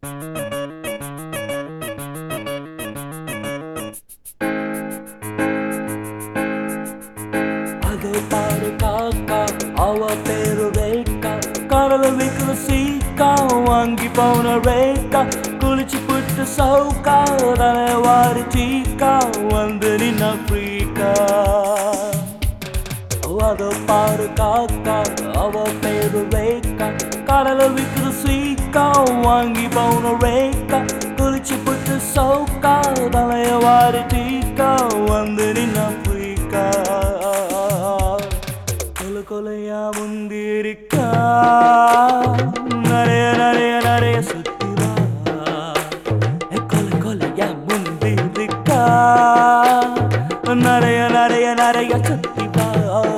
அது பாரு காக்கா அவ பேரு ரேக்கா கடல விக்கிற சீக்கா வாங்கி போன ரேக்கா குளிச்சு புட்டு சவுக்கா தலை வாரி சீக்கா வந்து நின்ன ஃப்ரீக்கா அது பாரு காக்கா அவ பேரு ரேக்கா கடல விக்கிற சீக்கா வாங்கி போன ரேக்கா குளிச்சு புட்டு சவுக்கா தலைய வாரி சீக்கா வந்து நின்ன ஃப்ரீக்கா கொல கொலையா முந்திருக்கா நிறைய நிறைய நிறைய சுத்தி வா ஏ, கொல கொலையா முந்திருக்கா நிறைய நிறைய நிறைய சுத்தி வா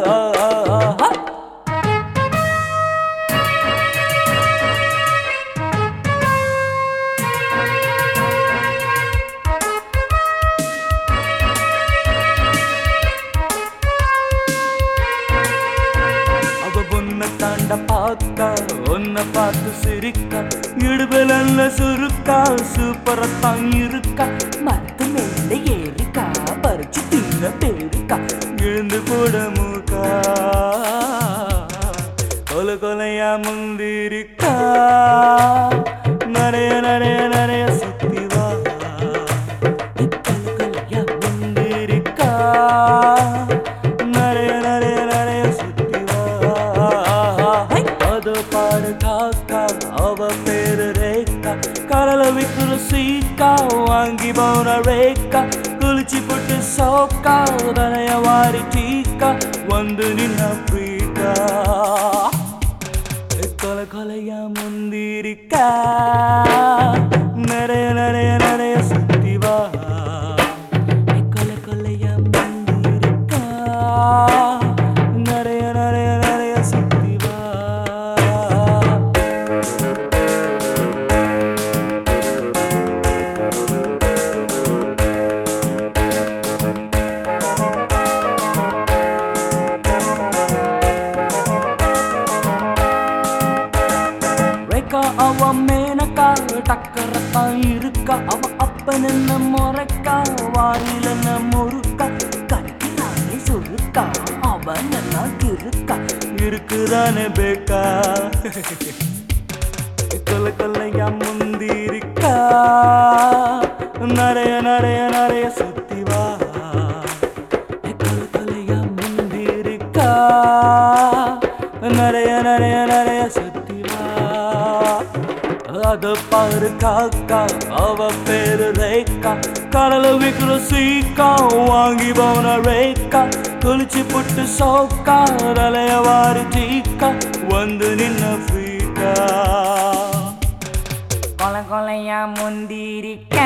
அவ பொண்ண தாண்ட பார்க்க உன்னை பார்த்து சிரிக்க இடுபலல்ல சுருக்கா சூப்பரத்தான் இருக்கா மரத்து மேல ஏறிக்கா பறிச்சு தின்ன பேருக்கா எழுந்து போட மூக்கா கொல கொலையா முந்திருக்கா நிறைய நிறைய நிறைய சுத்தி வா கொல கொலையா முந்திருக்கா நிறைய நிறைய நிறைய சுத்தி வா அது பாரு காக்கா அவ பேரு ரேக்கா கடல விக்கிற சீக்கா வாங்கி போன ரேக்கா குளிச்சு புட்டு சோக்கா தனைய வாரி சீக்கா வந்து நின்ன பிரீக்கா கொல கொலையா முந்திரிக்கா நிறைய நிறைய நிறைய சுத்தி வா கொல கொலையா முந்திரிக்கா நிறைய நிறைய நிறைய சுத்தி வா ரேக்கா அவ மேனக்கா டக்கரத்தான் இருக்கா அவ அப்பன் என்ன முறைக்கா வாயில என்ன முறுக்கா கடிக்கிறானே சுருக்கா அவன் என்ன இருக்கா இருக்குதானே பேக்கா கொல்ல கொல்லையா முந்திருக்கா நிறைய நிறைய நிறைய சுத்தி வா கொல்ல கொல்லையா முந்திருக்கா நிறைய நிறைய நிறைய சுத்தி வா அது பாரு காக்கா அவ பேரு ரேக்கா கடல விக்கிற சீக்கா வாங்கி போன ரேக்கா குளிச்சு புட்டு சோக்கா தலைய வாரி சீக்கா வந்து நின்ன ஃப்ரீக்கா கொலை கொலையா முந்திரிக்க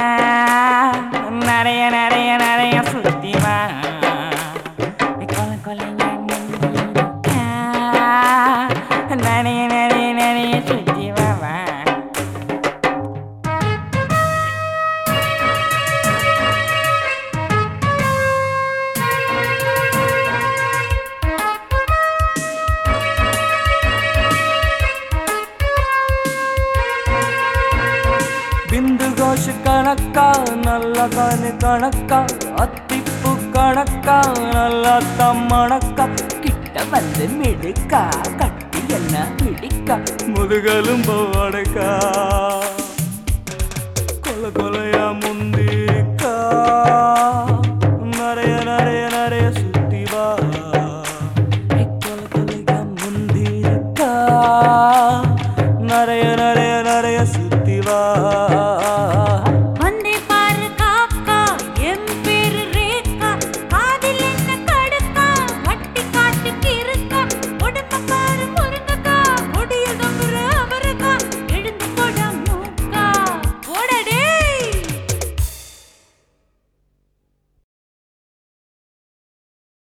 நிறைய நிறைய நிறைய சுத்தி வா கொலை கொலையா முந்திரிக்க நிறைய நிறைய நிறைய சுத்தி வா வா. ಬಿಂದು ಘೋಷ ಕಣಕ್ಕ ನಲ್ಲ ಕಾನೆ ಕಣಕ್ಕ ಅತ್ತಿಪ್ಪು ಕಣಕ್ಕ ನಲ್ಲ ತಮ್ಮಣಕ್ಕ கிட்ட வந்து மிடுக்கா கட்டி என்ன பிடிக்கா முதுகலும் போடக்கா